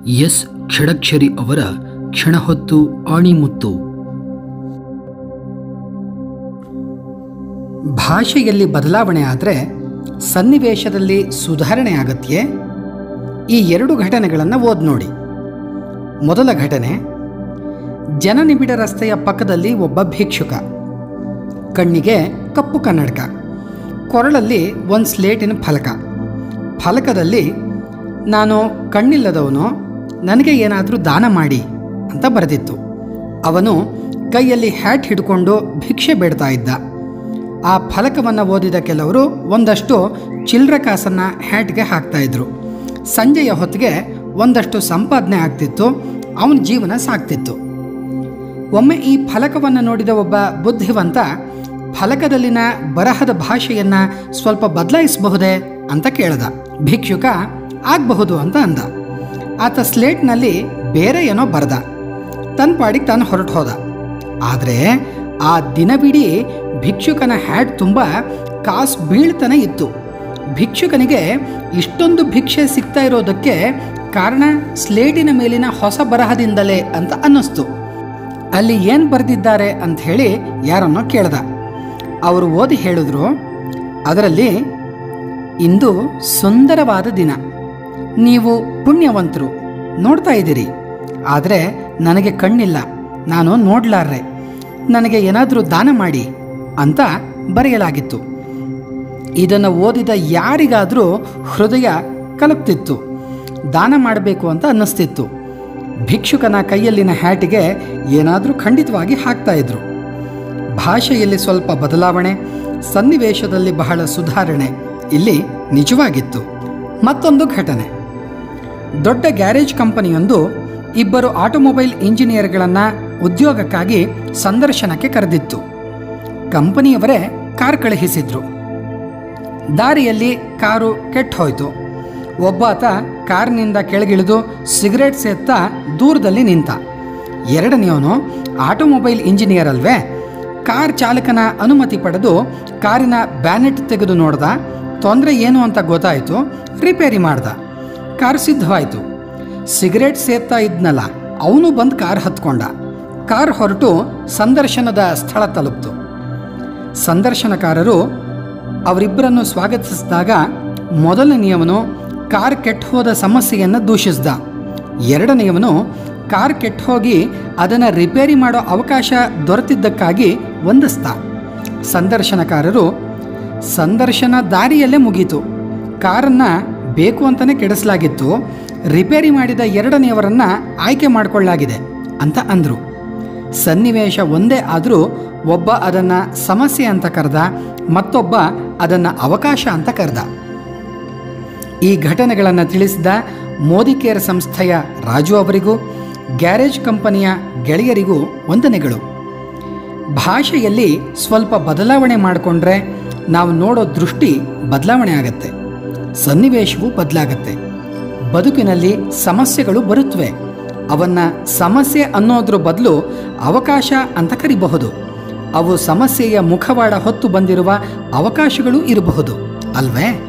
S Shadakshari ಅವರ ಕ್ಷಣಹೊತ್ತು ಆಣಿಮುತ್ತು ಭಾಷೆಯಲ್ಲಿ ಬದಲಾವಣೆ ಆದರೆ ಸನ್ನಿವೇಶದಲ್ಲಿ ಸುಧಾರಣೆ ಆಗತ್ಯೆ ಈ ಎರಡು ಘಟನೆಗಳನ್ನು ಓದ್ ನೋಡಿ ಮೊದಲ ಘಟನೆ ಜನನಿಬಿಡ ರಸ್ತೆಯ ಪಕ್ಕದಲ್ಲಿ ಒಬ್ಬ ಭಿಕ್ಷುಕ ಕಣ್ಣಿಗೆ ಕಪ್ಪು ಕನ್ನಡಕ ಕೊರಳಲ್ಲಿ ಒಂದು ಸ್ಲೇಟಿನ ಫಲಕ ಫಲಕದಲ್ಲಿ ನಾನು ಕಣ್ಣಿಲ್ಲದವನು ನನಗೆ ಏನಾದರೂ ದಾನ ಮಾಡಿ ಅಂತ ಬರೆದಿತ್ತು ಅವನು ಕೈಯಲ್ಲಿ ಹ್ಯಾಟ್ ಹಿಡ್ಕೊಂಡು ಭಿಕ್ಷೆ ಬೇಡ್ತಾ ಇದ್ದ ಆ ಫಲಕವನ್ನು ಓದಿದ ಕೆಲವರು ಒಂದಷ್ಟು ಚಿಲ್ಲರೆ ಕಾಸನ್ನು ಹ್ಯಾಟ್ಗೆ ಹಾಕ್ತಾಯಿದ್ರು ಸಂಜೆಯ ಹೊತ್ತಿಗೆ ಒಂದಷ್ಟು ಸಂಪಾದನೆ ಆಗ್ತಿತ್ತು ಅವನ ಜೀವನ ಸಾಗ್ತಿತ್ತು ಒಮ್ಮೆ ಈ ಫಲಕವನ್ನು ನೋಡಿದ ಒಬ್ಬ ಬುದ್ಧಿವಂತ ಫಲಕದಲ್ಲಿನ ಬರಹದ ಭಾಷೆಯನ್ನು ಸ್ವಲ್ಪ ಬದಲಾಯಿಸಬಹುದೇ ಅಂತ ಕೇಳ್ದ ಭಿಕ್ಷುಕ ಆಗಬಹುದು ಅಂತ ಅಂದ ಆತ ಸ್ಲೇಟ್ನಲ್ಲಿ ಬೇರೆ ಏನೋ ಬರೆದ ತನ್ನ ಪಾಡಿಗೆ ತಾನು ಹೊರಟು ಹೋದ ಆದರೆ ಆ ದಿನವಿಡೀ ಭಿಕ್ಷುಕನ ಹ್ಯಾಟ್ ತುಂಬ ಕಾಸು ಬೀಳ್ತಾನೆ ಇತ್ತು ಭಿಕ್ಷುಕನಿಗೆ ಇಷ್ಟೊಂದು ಭಿಕ್ಷೆ ಸಿಗ್ತಾ ಇರೋದಕ್ಕೆ ಕಾರಣ ಸ್ಲೇಟಿನ ಮೇಲಿನ ಹೊಸ ಬರಹದಿಂದಲೇ ಅಂತ ಅನ್ನಿಸ್ತು ಅಲ್ಲಿ ಏನು ಬರೆದಿದ್ದಾರೆ ಅಂತ ಹೇಳಿ ಯಾರನ್ನೋ ಕೇಳ್ದ ಅವರು ಓದಿ ಹೇಳಿದ್ರು ಅದರಲ್ಲಿ ಇಂದು ಸುಂದರವಾದ ದಿನ ನೀವು ಪುಣ್ಯವಂತರು ನೋಡ್ತಾ ಇದ್ದೀರಿ ಆದರೆ ನನಗೆ ಕಣ್ಣಿಲ್ಲ ನಾನು ನೋಡ್ಲಾರ್ರೆ ನನಗೆ ಏನಾದರೂ ದಾನ ಮಾಡಿ ಅಂತ ಬರೆಯಲಾಗಿತ್ತು ಇದನ್ನು ಓದಿದ ಯಾರಿಗಾದರೂ ಹೃದಯ ಕಲಕ್ತಿತ್ತು ದಾನ ಮಾಡಬೇಕು ಅಂತ ಅನ್ನಿಸ್ತಿತ್ತು ಭಿಕ್ಷುಕನ ಕೈಯಲ್ಲಿನ ಹ್ಯಾಟಿಗೆ ಏನಾದರೂ ಖಂಡಿತವಾಗಿ ಹಾಕ್ತಾ ಇದ್ರು ಭಾಷೆಯಲ್ಲಿ ಸ್ವಲ್ಪ ಬದಲಾವಣೆ ಸನ್ನಿವೇಶದಲ್ಲಿ ಬಹಳ ಸುಧಾರಣೆ ಇಲ್ಲಿ ನಿಜವಾಗಿತ್ತು ಮತ್ತೊಂದು ಘಟನೆ ದೊಡ್ಡ ಗ್ಯಾರೇಜ್ ಕಂಪನಿಯೊಂದು ಇಬ್ಬರು ಆಟೋಮೊಬೈಲ್ ಇಂಜಿನಿಯರ್ಗಳನ್ನು ಉದ್ಯೋಗಕ್ಕಾಗಿ ಸಂದರ್ಶನಕ್ಕೆ ಕರೆದಿತ್ತು ಕಂಪನಿಯವರೇ ಕಾರ್ ಕಳುಹಿಸಿದ್ರು ದಾರಿಯಲ್ಲಿ ಕಾರು ಕೆಟ್ಟ ಹೋಯಿತು ಒಬ್ಬಾತ ಕಾರ್ನಿಂದ ಕೆಳಗಿಳಿದು ಸಿಗರೇಟ್ ಸೇತ್ತಾ ದೂರದಲ್ಲಿ ನಿಂತ ಎರಡನೆಯವನು ಆಟೋಮೊಬೈಲ್ ಇಂಜಿನಿಯರ್ ಅಲ್ವೇ ಕಾರ್ ಚಾಲಕನ ಅನುಮತಿ ಪಡೆದು ಕಾರಿನ ಬ್ಯಾನೆಟ್ ತೆಗೆದು ನೋಡ್ದ ತೊಂದರೆ ಏನು ಅಂತ ಗೊತ್ತಾಯಿತು ರಿಪೇರಿ ಮಾಡ್ದ ಕಾರ್ ಸಿದ್ಧವಾಯಿತು ಸಿಗರೇಟ್ ಸೇತ್ತಾ ಇದ್ನಲ್ಲ ಅವನು ಬಂದು ಕಾರ್ ಹತ್ಕೊಂಡ ಕಾರ್ ಹೊರಟು ಸಂದರ್ಶನದ ಸ್ಥಳ ತಲುಪ್ತು ಸಂದರ್ಶನಕಾರರು ಅವರಿಬ್ಬರನ್ನು ಸ್ವಾಗತಿಸಿದಾಗ ಮೊದಲನೆಯವನು ಕಾರ್ ಕೆಟ್ಟ ಹೋದ ಸಮಸ್ಯೆಯನ್ನು ದೂಷಿಸಿದ ಎರಡನೆಯವನು ಕಾರ್ ಕೆಟ್ಟ ಹೋಗಿ ಅದನ್ನು ರಿಪೇರಿ ಮಾಡೋ ಅವಕಾಶ ದೊರೆತಿದ್ದಕ್ಕಾಗಿ ವಂದಿಸ್ದ ಸಂದರ್ಶನಕಾರರು ಸಂದರ್ಶನ ದಾರಿಯಲ್ಲೇ ಮುಗೀತು ಕಾರನ್ನು ಬೇಕು ಅಂತಲೇ ಕೆಡಿಸಲಾಗಿತ್ತು ರಿಪೇರಿ ಮಾಡಿದ ಎರಡನೆಯವರನ್ನು ಆಯ್ಕೆ ಮಾಡಿಕೊಳ್ಳಲಾಗಿದೆ ಅಂತ ಅಂದರು ಸನ್ನಿವೇಶ ಒಂದೇ ಆದರೂ ಒಬ್ಬ ಅದನ್ನು ಸಮಸ್ಯೆ ಅಂತ ಕರೆದ ಮತ್ತೊಬ್ಬ ಅದನ್ನು ಅವಕಾಶ ಅಂತ ಕರೆದ ಈ ಘಟನೆಗಳನ್ನು ತಿಳಿಸಿದ ಮೋದಿ ಕೇರ್ ಸಂಸ್ಥೆಯ ರಾಜು ಅವರಿಗೂ ಗ್ಯಾರೇಜ್ ಕಂಪನಿಯ ಗೆಳೆಯರಿಗೂ ವಂದನೆಗಳು ಭಾಷೆಯಲ್ಲಿ ಸ್ವಲ್ಪ ಬದಲಾವಣೆ ಮಾಡಿಕೊಂಡ್ರೆ ನಾವು ನೋಡೋ ದೃಷ್ಟಿ ಬದಲಾವಣೆ ಆಗತ್ತೆ ಸನ್ನಿವೇಶವೂ ಬದಲಾಗತ್ತೆ ಬದುಕಿನಲ್ಲಿ ಸಮಸ್ಯೆಗಳು ಬರುತ್ತವೆ ಅವನ್ನ ಸಮಸ್ಯೆ ಅನ್ನೋದ್ರ ಬದಲು ಅವಕಾಶ ಅಂತ ಕರಿಬಹುದು ಅವು ಸಮಸ್ಯೆಯ ಮುಖವಾಡ ಹೊತ್ತು ಬಂದಿರುವ ಅವಕಾಶಗಳು ಇರಬಹುದು ಅಲ್ವೇ